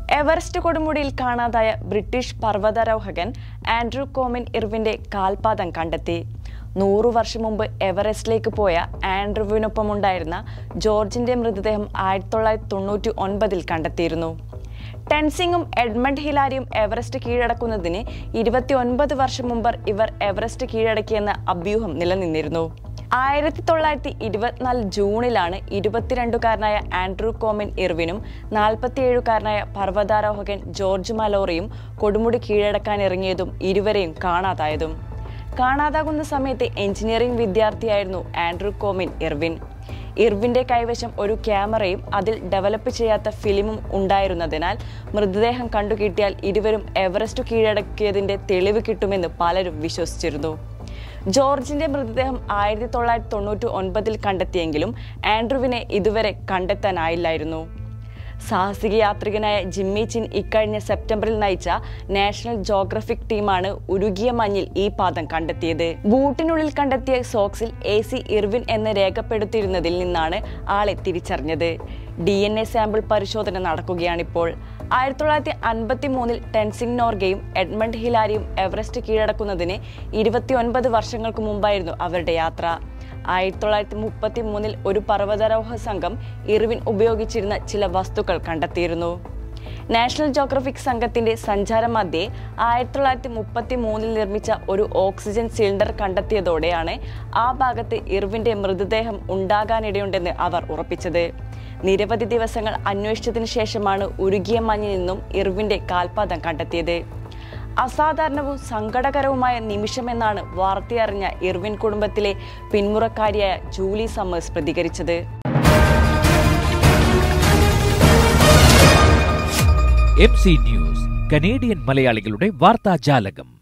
Everest കൊടുമുടിയിൽ കാണാതായ British പർവ്വതാരോഹകൻ Andrew come in ഇർവിന്റെ കാൽപാദം കണ്ടെത്തി നൂറു വർഷം മുമ്പ് എവറസ്റ്റിലേക്ക് പോയ ആൻഡ്രൂവിനൊപ്പമുണ്ടായിരുന്ന ജോർജിന്റെ മൃതദേഹം ആയിരത്തി തൊള്ളായിരത്തി തൊണ്ണൂറ്റി ഒൻപതിൽ കണ്ടെത്തിയിരുന്നു ടെൻസിങ്ങും എഡ്മണ്ട് ഹിലാരിയും എവറസ്റ്റ് കീഴടക്കുന്നതിന് ഇരുപത്തി ഒൻപത് വർഷം മുമ്പ് ഇവർ എവറസ്റ്റ് കീഴടക്കിയെന്ന അഭ്യൂഹം നിലനിന്നിരുന്നു ആയിരത്തി തൊള്ളായിരത്തി ഇരുപത്തിനാല് ജൂണിലാണ് ഇരുപത്തിരണ്ടുകാരനായ ആൻഡ്രൂ കോമിൻ ഇർവിനും നാൽപ്പത്തിയേഴുകാരനായ പർവ്വതാരോഹകൻ ജോർജ് മലോറിയും കൊടുമുടി കീഴടക്കാൻ ഇറങ്ങിയതും ഇരുവരെയും കാണാതായതും കാണാതാകുന്ന സമയത്ത് എഞ്ചിനീയറിംഗ് വിദ്യാർത്ഥിയായിരുന്നു ആൻഡ്രൂ കോമിൻ ഇർവിൻ ഇർവിന്റെ കൈവശം ഒരു ക്യാമറയും അതിൽ ഡെവലപ്പ് ചെയ്യാത്ത ഫിലിമും ഉണ്ടായിരുന്നതിനാൽ മൃതദേഹം കണ്ടുകിട്ടിയാൽ ഇരുവരും എവറസ്റ്റ് കീഴടക്കിയതിന്റെ തെളിവ് കിട്ടുമെന്ന് പലരും വിശ്വസിച്ചിരുന്നു ജോർജിന്റെ മൃതദേഹം ആയിരത്തി തൊള്ളായിരത്തി തൊണ്ണൂറ്റി ഒൻപതിൽ കണ്ടെത്തിയെങ്കിലും ആൻഡ്രുവിനെ ഇതുവരെ കണ്ടെത്താനായില്ലായിരുന്നു സാഹസിക യാത്രികനായ ജിമ്മി ചിൻ ഇക്കഴിഞ്ഞ സെപ്റ്റംബറിൽ നയിച്ച നാഷണൽ ജോഗ്രഫിക് ടീമാണ് ഉരുകിയ മഞ്ഞിൽ ഈ പാദം കണ്ടെത്തിയത് ബൂട്ടിനുള്ളിൽ കണ്ടെത്തിയ സോക്സിൽ എ സി ഇർവിൻ എന്ന് രേഖപ്പെടുത്തിയിരുന്നതിൽ നിന്നാണ് ആളെ തിരിച്ചറിഞ്ഞത് ഡി എൻ എ സാമ്പിൾ പരിശോധന നടക്കുകയാണിപ്പോൾ ആയിരത്തി തൊള്ളായിരത്തി അൻപത്തി മൂന്നിൽ ടെൻസിംഗ് നോർഗയും എഡ്മണ്ട് ഹിലാരിയും എവറസ്റ്റ് കീഴടക്കുന്നതിന് ഇരുപത്തിയൊൻപത് വർഷങ്ങൾക്ക് മുമ്പായിരുന്നു അവരുടെ യാത്ര ആയിരത്തി തൊള്ളായിരത്തി മുപ്പത്തി മൂന്നിൽ ഒരു പർവ്വതാരോഹ സംഘം ഇർവിൻ ഉപയോഗിച്ചിരുന്ന ചില വസ്തുക്കൾ കണ്ടെത്തിയിരുന്നു നാഷണൽ ജോഗ്രഫിക് സംഘത്തിന്റെ സഞ്ചാരമധ്യേ ആയിരത്തി തൊള്ളായിരത്തി മുപ്പത്തി മൂന്നിൽ നിർമ്മിച്ച ഒരു ഓക്സിജൻ സിലിണ്ടർ കണ്ടെത്തിയതോടെയാണ് ആ ഭാഗത്ത് ഇർവിന്റെ മൃതദേഹം ഉണ്ടാകാനിടയുണ്ടെന്ന് അവർ ഉറപ്പിച്ചത് നിരവധി ദിവസങ്ങൾ അന്വേഷിച്ചതിനു ശേഷമാണ് ഉരുകിയ മഞ്ഞിൽ നിന്നും ഇർവിന്റെ കാൽപാദം കണ്ടെത്തിയത് അസാധാരണവും സങ്കടകരവുമായ നിമിഷമെന്നാണ് വാർത്തയറിഞ്ഞ ഇർവിൻ കുടുംബത്തിലെ പിന്മുറക്കാരിയായ ജൂലി സമ്മേഴ്സ് പ്രതികരിച്ചത് എം സി ന്യൂസ് കനേഡിയൻ മലയാളികളുടെ വാർത്താജാലകം